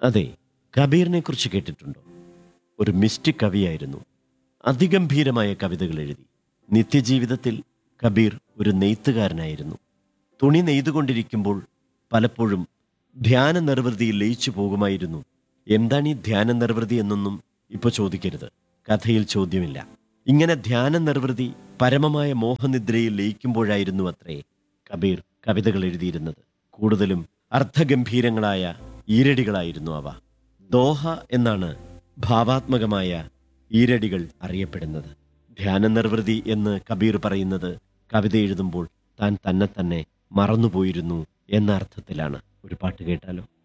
അതെ കബീറിനെ കുറിച്ച് കേട്ടിട്ടുണ്ടോ ഒരു മിസ്റ്റിക് കവിയായിരുന്നു അതിഗംഭീരമായ കവിതകൾ എഴുതി നിത്യജീവിതത്തിൽ കബീർ ഒരു നെയ്ത്തുകാരനായിരുന്നു തുണി നെയ്തുകൊണ്ടിരിക്കുമ്പോൾ പലപ്പോഴും ധ്യാന നിർവൃതിയിൽ ലയിച്ചു പോകുമായിരുന്നു എന്താണ് ഈ ധ്യാന നിർവൃതി എന്നൊന്നും ഇപ്പോൾ ചോദിക്കരുത് കഥയിൽ ചോദ്യമില്ല ഇങ്ങനെ ധ്യാന നിർവൃതി പരമമായ മോഹനിദ്രയിൽ ലയിക്കുമ്പോഴായിരുന്നു അത്രേ കബീർ കവിതകൾ എഴുതിയിരുന്നത് കൂടുതലും അർത്ഥഗംഭീരങ്ങളായ ഈരടികളായിരുന്നു അവ ദോഹ എന്നാണ് ഭാവാത്മകമായ ഈരടികൾ അറിയപ്പെടുന്നത് ധ്യാന നിർവൃതി എന്ന് കബീർ പറയുന്നത് കവിത എഴുതുമ്പോൾ താൻ തന്നെ തന്നെ മറന്നുപോയിരുന്നു എന്ന അർത്ഥത്തിലാണ് ഒരു പാട്ട് കേട്ടാലോ